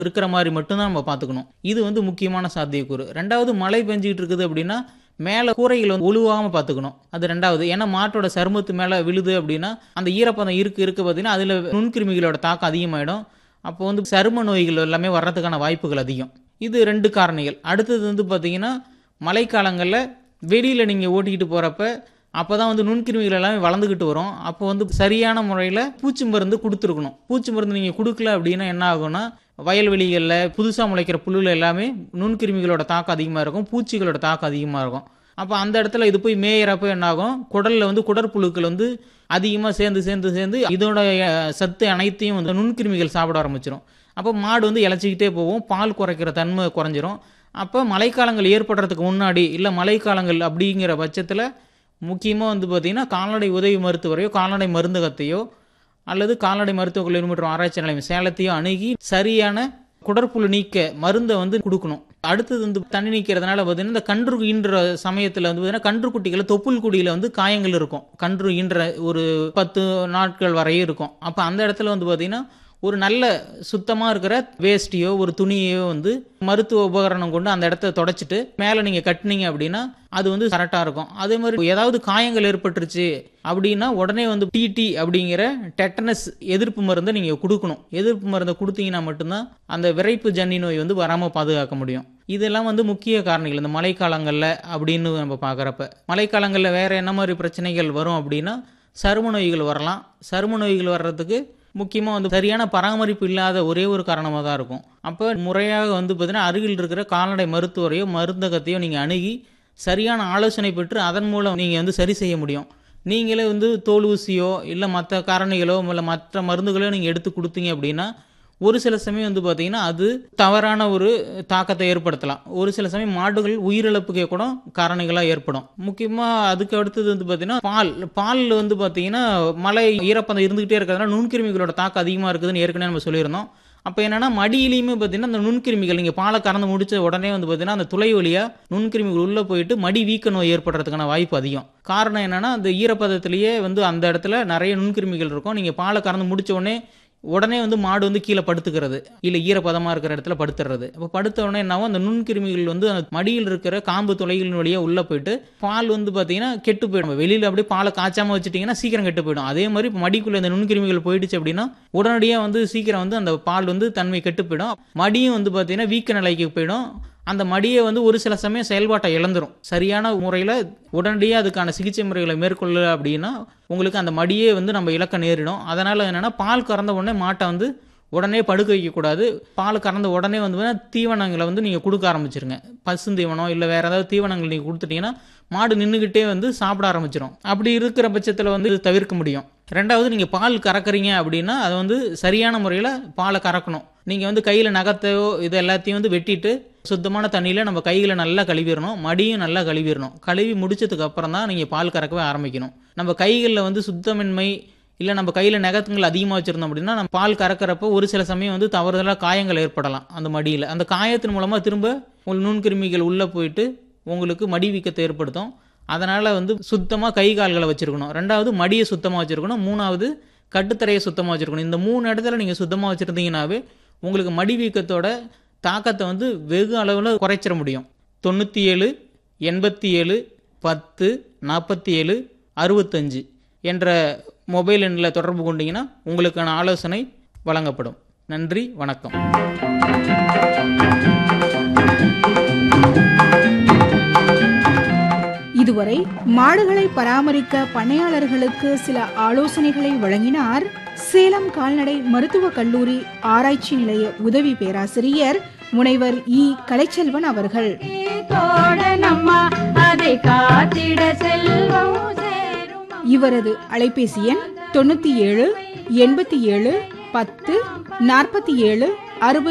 இருக்கிற மாதிரி மட்டும்தான் நம்ம பார்த்துக்கணும் இது வந்து முக்கியமான சாத்தியக்கூறு ரெண்டாவது மழை பெஞ்சிக்கிட்டு இருக்குது அப்படின்னா மேலே கூரைகள் வந்து ஒழுவாமல் பார்த்துக்கணும் அது ரெண்டாவது ஏன்னா மாட்டோட சருமத்து மேலே விழுது அப்படின்னா அந்த ஈரப்பதம் இருக்கு இருக்கு பார்த்தீங்கன்னா அதில் நுண்கிருமிகளோட தாக்கம் அதிகமாகிடும் அப்போ வந்து சரும நோய்கள் எல்லாமே வர்றதுக்கான வாய்ப்புகள் அதிகம் இது ரெண்டு காரணிகள் அடுத்தது வந்து பார்த்தீங்கன்னா மழைக்காலங்களில் வெளியில் நீங்கள் ஓட்டிக்கிட்டு போகிறப்ப அப்போ தான் வந்து நுண்கிருமிகள் எல்லாமே வளர்ந்துக்கிட்டு வரும் அப்போ வந்து சரியான முறையில் பூச்சி மருந்து கொடுத்துருக்கணும் பூச்சி மருந்து நீங்கள் கொடுக்கல அப்படின்னா என்ன ஆகும்னா வயல்வெளிகளில் புதுசாக முளைக்கிற புல்லுல எல்லாமே நுண்கிருமிகளோட தாக்கம் அதிகமாக இருக்கும் பூச்சிகளோட தாக்கம் அதிகமாக இருக்கும் அப்போ அந்த இடத்துல இது போய் மேயறப்ப என்ன ஆகும் குடலில் வந்து குடற்புழுக்கள் வந்து அதிகமாக சேர்ந்து சேர்ந்து சேர்ந்து இதோட அஹ், சத்து அனைத்தையும் வந்து நுண்கிருமிகள் சாப்பிட ஆரம்பிச்சிடும் அப்போ மாடு வந்து இழைச்சிக்கிட்டே போகும் பால் குறைக்கிற தன்மை குறைஞ்சிரும் அப்போ மழைக்காலங்கள் ஏற்படுறதுக்கு முன்னாடி இல்லை மழைக்காலங்கள் அப்படிங்கிற பட்சத்தில் முக்கியமாக வந்து பார்த்திங்கன்னா கால்நடை உதவி மருத்துவரையோ கால்நடை மருந்தகத்தையோ அல்லது கால்நடை மருத்துவக் கல்லூரி மற்றும் ஆராய்ச்சி நிலையம் சேலத்தையோ அணுகி சரியான குடற்புழு நீக்க மருந்தை வந்து கொடுக்கணும் அடுத்தது வந்து தண்ணி நீக்கிறதுனால பார்த்தீங்கன்னா இந்த கன்று ஈன்ற சமயத்தில் வந்து பார்த்தீங்கன்னா கன்று குட்டிகளை தொப்புள் குடியில் வந்து காயங்கள் இருக்கும் கன்று ஈன்ற ஒரு பத்து நாட்கள் வரையும் இருக்கும் அப்போ அந்த இடத்துல வந்து பார்த்தீங்கன்னா ஒரு நல்ல சுத்தமாக இருக்கிற வேஷ்டியோ ஒரு துணியோ வந்து மருத்துவ உபகரணம் கொண்டு அந்த இடத்த தொடச்சிட்டு மேலே நீங்கள் கட்டினீங்க அப்படின்னா அது வந்து கரெக்டாக இருக்கும் அதே மாதிரி ஏதாவது காயங்கள் ஏற்பட்டுருச்சு அப்படின்னா உடனே வந்து டிடி அப்படிங்கிற டெட்டனஸ் எதிர்ப்பு மருந்தை நீங்கள் கொடுக்கணும் எதிர்ப்பு மருந்தை கொடுத்தீங்கன்னா மட்டும்தான் அந்த விரைப்பு ஜன்னி நோய் வந்து வராமல் பாதுகாக்க முடியும் இதெல்லாம் வந்து முக்கிய காரணிகள் இந்த மழைக்காலங்களில் அப்படின்னு நம்ம பார்க்குறப்ப மழைக்காலங்களில் வேறு என்ன மாதிரி பிரச்சனைகள் வரும் அப்படின்னா சரும நோய்கள் வரலாம் சரும நோய்கள் வர்றதுக்கு முக்கியமாக வந்து சரியான பராமரிப்பு இல்லாத ஒரே ஒரு காரணமாக தான் இருக்கும் அப்போ முறையாக வந்து பார்த்தீங்கன்னா அருகில் இருக்கிற கால்நடை மருத்துவரையோ மருந்தகத்தையோ நீங்கள் அணுகி சரியான ஆலோசனை பெற்று அதன் மூலம் நீங்கள் வந்து சரி செய்ய முடியும் நீங்களே வந்து தோல் ஊசியோ இல்லை மற்ற காரணிகளோ இல்லை மற்ற மருந்துகளோ நீங்கள் எடுத்து கொடுத்தீங்க அப்படின்னா ஒரு சில சமயம் வந்து பார்த்தீங்கன்னா அது தவறான ஒரு தாக்கத்தை ஏற்படுத்தலாம் ஒரு சில சமயம் மாடுகள் உயிரிழப்புக்கே கூட காரணிகளாக ஏற்படும் முக்கியமாக அதுக்கு அடுத்தது வந்து பார்த்தீங்கன்னா பால் பாலில் வந்து பார்த்தீங்கன்னா மழை ஈரப்பதம் இருந்துகிட்டே இருக்கிறதுனால நுண்கிருமிகளோட தாக்கம் அதிகமாக இருக்குதுன்னு ஏற்கனவே நம்ம சொல்லியிருந்தோம் அப்போ என்னன்னா மடியிலையுமே பார்த்தீங்கன்னா அந்த நுண்கிருமிகள் நீங்கள் பாலை கறந்து முடிச்ச உடனே வந்து பார்த்தீங்கன்னா அந்த துளை வழியாக நுண்கிருமிகள் உள்ளே போயிட்டு மடி வீக்க நோய் ஏற்படுறதுக்கான வாய்ப்பு அதிகம் காரணம் என்னன்னா அந்த ஈரப்பதத்திலேயே வந்து அந்த இடத்துல நிறைய நுண்கிருமிகள் இருக்கும் நீங்கள் பாலை கறந்து முடிச்ச உடனே உடனே வந்து மாடு வந்து கீழே படுத்துக்கிறது இல்லை ஈரப்பதமாக இருக்கிற இடத்துல படுத்துறது அப்போ படுத்த உடனே என்னாவும் அந்த நுண்கிருமிகள் வந்து அந்த மடியில் இருக்கிற காம்பு துளைகளின் வழியாக உள்ளே போயிட்டு பால் வந்து பார்த்தீங்கன்னா கெட்டு போயிடும் வெளியில் அப்படியே பாலை காய்ச்சாம வச்சுட்டிங்கன்னா சீக்கிரம் கெட்டு போயிடும் அதே மாதிரி இப்போ மடிக்குள்ளே இந்த நுண்கிருமிகள் போயிடுச்சு அப்படின்னா உடனடியாக வந்து சீக்கிரம் வந்து அந்த பால் வந்து தன்மை கெட்டு போயிடும் மடியும் வந்து பார்த்தீங்கன்னா வீக்க நிலைக்கு போயிடும் அந்த மடியை வந்து ஒரு சில சமயம் செயல்பாட்டை இழந்துரும் சரியான முறையில் உடனடியாக அதுக்கான சிகிச்சை முறைகளை மேற்கொள்ள அப்படின்னா உங்களுக்கு அந்த மடியே வந்து நம்ம இழக்க நேரிடும் அதனால் என்னென்னா பால் கறந்த உடனே மாட்டை வந்து உடனே படுக்க வைக்கக்கூடாது பால் கறந்த உடனே வந்து பார்த்தீங்கன்னா தீவனங்களை வந்து நீங்கள் கொடுக்க ஆரம்பிச்சிருங்க பசுந்தீவனம் இல்லை வேறு ஏதாவது தீவனங்கள் நீங்கள் கொடுத்துட்டீங்கன்னா மாடு நின்றுக்கிட்டே வந்து சாப்பிட ஆரம்பிச்சிடும் அப்படி இருக்கிற பட்சத்தில் வந்து இது தவிர்க்க முடியும் ரெண்டாவது நீங்கள் பால் கறக்குறீங்க அப்படின்னா அதை வந்து சரியான முறையில் பாலை கறக்கணும் நீங்கள் வந்து கையில் நகத்தையோ இது எல்லாத்தையும் வந்து வெட்டிட்டு சுத்தமான தண்ணியில் நம்ம கைகளை நல்லா கழுவிடணும் மடியும் நல்லா கழுவிடணும் கழுவி முடிச்சதுக்கு அப்புறம் தான் நீங்கள் பால் கறக்கவே ஆரம்பிக்கணும் நம்ம கைகளில் வந்து சுத்தமின்மை இல்லை நம்ம கையில் நகத்துங்கள் அதிகமாக வச்சுருந்தோம் அப்படின்னா நம்ம பால் கறக்கிறப்போ ஒரு சில சமயம் வந்து தவறுதலாக காயங்கள் ஏற்படலாம் அந்த மடியில் அந்த காயத்தின் மூலமாக திரும்ப உங்கள் நுண்கிருமிகள் உள்ளே போயிட்டு உங்களுக்கு மடி வீக்கத்தை ஏற்படுத்தும் அதனால் வந்து சுத்தமாக கை கால்களை வச்சுருக்கணும் ரெண்டாவது மடியை சுத்தமாக வச்சுருக்கணும் மூணாவது கட்டுத்தரையை சுத்தமாக வச்சுருக்கணும் இந்த மூணு இடத்துல நீங்கள் சுத்தமாக வச்சுருந்தீங்கன்னாவே உங்களுக்கு மடி வீக்கத்தோட தாக்கத்தை வந்து வெகு அளவில் குறைச்சிட முடியும் தொண்ணூற்றி ஏழு எண்பத்தி ஏழு பத்து நாற்பத்தி ஏழு அறுபத்தஞ்சு என்ற மொபைல் எண்ணில் தொடர்பு கொண்டீங்கன்னா உங்களுக்கான ஆலோசனை வழங்கப்படும் நன்றி வணக்கம் இதுவரை மாடுகளை பராமரிக்க பண்ணையாளர்களுக்கு சில ஆலோசனைகளை வழங்கினார் சேலம் கால்நடை மருத்துவக் கல்லூரி ஆராய்ச்சி நிலைய உதவி பேராசிரியர் முனைவர் இ கலைச்செல்வன் அவர்கள் தோழனம்மா அதை காத்திட செல்வம் சேருமா இவரது அலைபேசி எண் தொண்ணூத்தி ஏழு எண்பத்தி ஏழு பத்து நாற்பத்தி ஏழு அறுபது